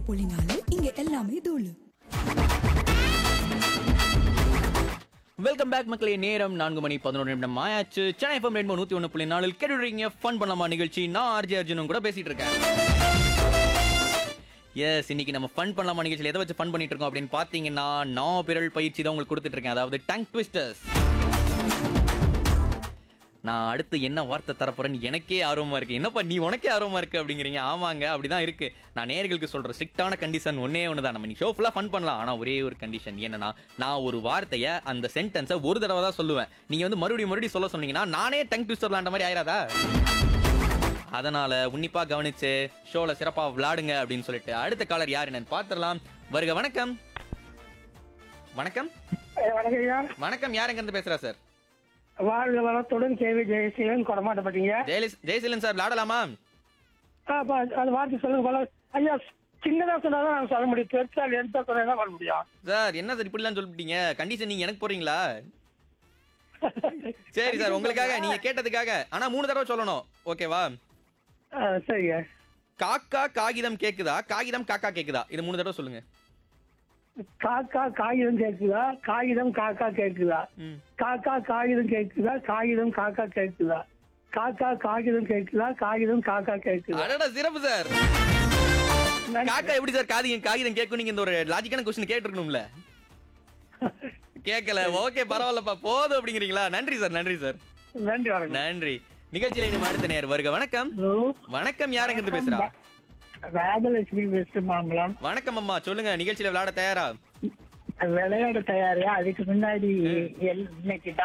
புள்ளினாலு இங்க எல்லாமே தூளு வெல்கம் பேக் மக்களே நேரம் நான்கு மணி பதினொன்று நிமிடம் ஆயாச்சு சென்னை எஃப்எம் ரெண்டு நூத்தி ஒன்று புள்ளி நாலில் கேட்டுறீங்க ஃபன் பண்ணலாமா நிகழ்ச்சி நான் ஆர்ஜே அர்ஜுனும் கூட பேசிட்டு இருக்கேன் எஸ் இன்னைக்கு நம்ம ஃபன் பண்ணலாமா நிகழ்ச்சியில் எதை வச்சு ஃபன் பண்ணிட்டு இருக்கோம் அப்படின்னு பார்த்தீங்கன்னா நான் பிறல் பயிற்சி தான் உங்களுக்கு கொடுத்துட்டு இருக்கேன் அதாவது டங் ட்விஸ்டர்ஸ் நான் அடுத்து என்ன வார்த்தை தரப்போறேன்னு எனக்கே ஆர்வமா இருக்கு என்னப்பா நீ உனக்கே ஆர்வமா இருக்கு அப்படிங்கிறீங்க ஆமாங்க அப்படிதான் இருக்கு நான் நேர்களுக்கு சொல்ற ஸ்ட்ரிக்டான கண்டிஷன் ஒன்னே ஒன்று தான் நம்ம நீ ஷோ ஃபுல்லா ஃபன் பண்ணலாம் ஆனா ஒரே ஒரு கண்டிஷன் என்னன்னா நான் ஒரு வார்த்தையை அந்த சென்டென்ஸை ஒரு தடவை தான் சொல்லுவேன் நீங்க வந்து மறுபடியும் மறுபடியும் சொல்ல சொன்னீங்கன்னா நானே டங் ட்விஸ்டர் விளாண்ட மாதிரி ஆயிராதா அதனால உன்னிப்பா கவனிச்சு ஷோல சிறப்பா விளையாடுங்க அப்படின்னு சொல்லிட்டு அடுத்த காலர் யார் என்னன்னு பாத்திரலாம் வருக வணக்கம் வணக்கம் வணக்கம் ஐயா வணக்கம் யார் எங்க இருந்து பேசுறா சார் வாழ்க வளத்துடன் கேவி ஜெயசீலன் கொடமாட்டப்பட்டீங்க ஜெயலிஸ் ஜெயசீலன் சார் விளையாடலாமா அப்ப அது வார்த்தை சொல்லுங்க போல ஐயா சின்னதா சொன்னாதான் நான் சொல்ல முடியும் பெருசா எடுத்தா சொன்னா பண்ண முடியும் சார் என்ன சார் இப்படிலாம் சொல்லிட்டீங்க கண்டிஷன் நீங்க எனக்கு போறீங்களா சரி சார் உங்களுக்காக நீங்க கேட்டதுக்காக ஆனா மூணு தடவை சொல்லணும் ஓகேவா ஆ, சரிங்க காக்கா காகிதம் கேக்குதா காகிதம் காக்கா கேக்குதா இது மூணு தடவை சொல்லுங்க காக்கா காகிதம் கேக்குதா காகிதம் காக்கா கேக்குதா ம். காக்கா காகிதம் கேக்குதா காகிதம் காக்கா கேக்குதா காக்கா காகிதம் கேக்குதா காகிதம் காக்கா கேக்குதா அடடா சிறப்பு சார் நன்றி. காக்கா எப்படி சார் காகிதம் காகிதம் கேட்கும் நீங்க இந்த ஒரு லாஜிக்கான கொஸ்டின் கேட்டிருக்கணும்ல கேட்கல ஓகே பரவாயில்லப்பா போதும் அப்படிங்கிறீங்களா நன்றி சார் நன்றி சார் நன்றி வணக்கம் நன்றி நிகழ்ச்சியில இனிமே அடுத்த நேர் வருக வணக்கம் ஹலோ வணக்கம் யாருங்க இருந்து பேசுறா ராஜலட்சுமி வெஸ்ட் மாம்பலம் வணக்கம் அம்மா சொல்லுங்க நிகழ்ச்சியில விளையாட தயாரா விளையாட தயாரியா அதுக்கு முன்னாடி எல்- இன்னைக்கு